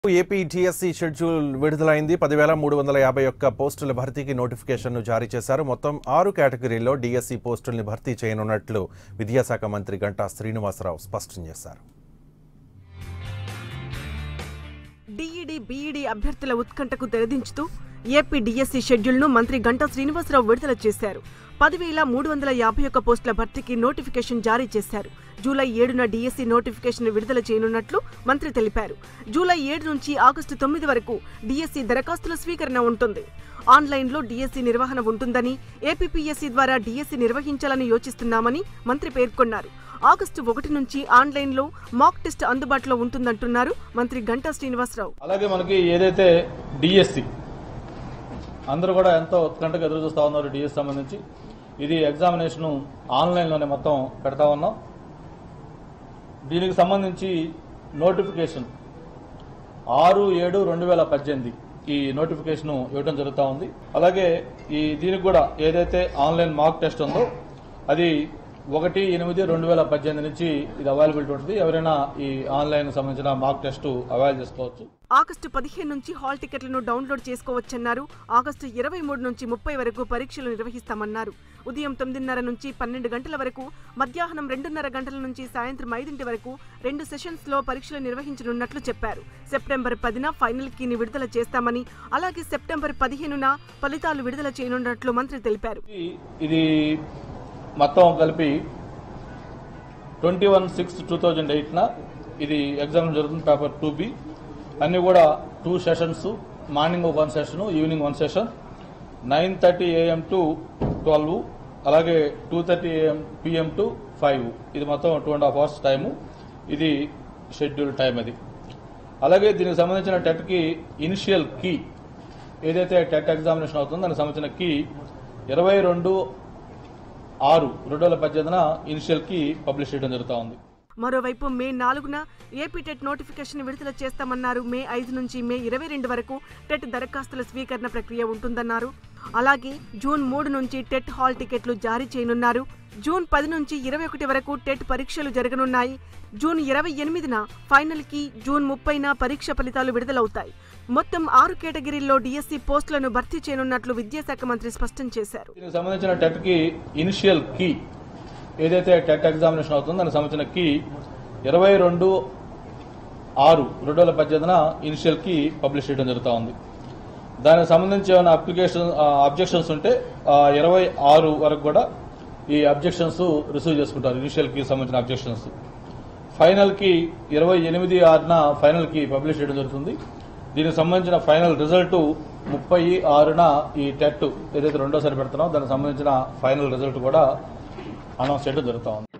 AP TSC schedule విడుదలైంది పదివేల మూడు వందల యాభై ఒక్క పోస్టుల భర్తీకి నోటిఫికేషన్ను జారీ చేశారు మొత్తం ఆరు కేటగిరీల్లో డిఎస్సీ పోస్టుల్ని భర్తీ చేయనున్నట్లు విద్యాశాఖ మంత్రి గంటా శ్రీనివాసరావు స్పష్టం చేశారు డిఈడి బీఈడి అభ్యర్థుల ఉత్కంఠకు తెరదించుతూ ఏపీ డిఎస్సీ షెడ్యూల్ను మంత్రి గంటా శ్రీనివాసరావు విడుదల చేశారు పదివేల మూడు వందల యాభై ఒక్క పోస్టుల భర్తీకి నోటిఫికేషన్ జారీ చేశారు జూలై ఏడున డిఎస్సీ నోటిఫికేషన్ విడుదల చేయనున్నట్లు మంత్రి తెలిపారు జూలై ఏడు నుంచి ఆగస్టు తొమ్మిది వరకు డిఎస్సీ దరఖాస్తుల స్వీకరణ ఉంటుంది ఆన్లైన్లో డిఎస్సీ నిర్వహణ ఉంటుందని ఏపీపీఎస్సీ ద్వారా డిఎస్సీ నిర్వహించాలని యోచిస్తున్నామని మంత్రి పేర్కొన్నారు ఆగస్టు ఒకటి నుంచి ఆన్లైన్లో మాక్ టెస్ట్ అందుబాటులో ఉంటుందంటున్నారు మంత్రి గంటా శ్రీనివాసరావు అలాగే మనకి ఏదైతే డిఎస్సి అందరూ కూడా ఎంతో ఉత్కంఠగా ఎదురు చూస్తూ ఉన్నారు డిఎస్ సంబంధించి ఇది ఎగ్జామినేషన్ ఆన్లైన్లోనే మొత్తం పెడతా ఉన్నాం దీనికి సంబంధించి నోటిఫికేషన్ ఆరు ఏడు రెండు వేల పద్దెనిమిది ఈ నోటిఫికేషన్ ఇవ్వడం జరుగుతూ ఉంది అలాగే ఈ దీనికి కూడా ఏదైతే ఆన్లైన్ మాక్ టెస్ట్ ఉందో అది ఒకటి ఎనిమిది రెండు వేల పద్దెనిమిది నుంచి ఇది అవైలబిలిటీ ఉంటుంది ఎవరైనా ఈ ఆన్లైన్ సంబంధించిన మాక్ టెస్ట్ అవైల్ చేసుకోవచ్చు ఆగస్టు పదిహేను నుంచి హాల్ టికెట్లను డౌన్లోడ్ చేసుకోవచ్చన్నారు ఆగస్టు ఇరవై మూడు నుంచి ముప్పై వరకు పరీక్షలు నిర్వహిస్తామన్నారు ఉదయం తొమ్మిదిన్నర నుంచి పన్నెండు గంటల వరకు మధ్యాహ్నం రెండున్నర గంటల నుంచి సాయంత్రం ఐదింటి వరకు రెండు సెషన్స్ లో పరీక్షలు నిర్వహించనున్నట్లు చెప్పారు సెప్టెంబర్ పదిన ఫైనల్ కీని విడుదల చేస్తామని అలాగే సెప్టెంబర్ పదిహేనున ఫలితాలు విడుదల చేయనున్నట్లు మంత్రి తెలిపారు ఇది- ఇది మొత్తం కలిపి twenty one six two thousand ఎయిట్న ఇది ఎగ్జామ్ జరుగుతుంది పేపర్ టూ బి అన్నీ కూడా two sessions morning one session evening one session nine thirty AM to twelve అలాగే two thirty AM PM to five ఇది మొత్తం two and half hours time ఇది schedule time అది అలాగే దీనికి సంబంధించిన టెట్కి ఇనిషియల్ కీ ఏదైతే టెట్ ఎగ్జామినేషన్ అవుతుందో దానికి సంబంధించిన కీ ఇరవై రెండు ఆరు రెండు వేల పద్దెనిమిదిన ఇనిషియల్ కి పబ్లిష్ చేయడం జరుగుతూ ఉంది మరోవైపు మే నాలుగున ఏపీ టెట్ నోటిఫికేషన్ విడుదల చేస్తామన్నారు మే ఐదు నుంచి మే ఇరవై రెండు వరకు టెట్ దరఖాస్తుల స్వీకరణ ప్రక్రియ ఉంటుందన్నారు అలాగే జూన్ మూడు నుంచి టెట్ హాల్ టికెట్లు జారీ చేయనున్నారు జూన్ పది నుంచి ఇరవై ఒకటి వరకు టెట్ పరీక్షలు జరగనున్నాయి జూన్ ఇరవై ఎనిమిదిన ఫైనల్ కి జూన్ ముప్పైన పరీక్ష ఫలితాలు విడుదలవుతాయి మొత్తం ఆరు కేటగిరీల్లో డిఎస్సీ పోస్టులను భర్తీ చేయనున్నట్లు విద్యాశాఖ మంత్రి స్పష్టం చేశారు దీనికి సంబంధించిన టెట్ కి ఇనిషియల్ కీ ఏదైతే టెట్ ఎగ్జామినేషన్ అవుతుందో దానికి సంబంధించిన కీ ఇరవై రెండు ఆరు రెండు వేల పద్దెనిమిదిన ఇనిషియల్ కి పబ్లిష్ చేయడం జరుగుతూ ఉంది దానికి సంబంధించి ఏమైనా అప్లికేషన్ అబ్జెక్షన్స్ ఉంటే ఇరవై ఆరు వరకు కూడా ఈ అబ్జెక్షన్స్ రిసీవ్ చేసుకుంటారు ఇనిషియల్ కి సంబంధించిన అబ్జెక్షన్స్ ఫైనల్ కి ఇరవై ఎనిమిది ఆరున ఫైనల్ కి పబ్లిష్ చేయడం జరుగుతుంది దీనికి సంబంధించిన ఫైనల్ రిజల్ట్ ముప్పై ఆరున ఈ టెట్ ఏదైతే రెండోసారి పెడుతున్నామో దానికి సంబంధించిన ఫైనల్ రిజల్ట్ కూడా అనౌన్స్ చేయడం జరుగుతూ ఉంది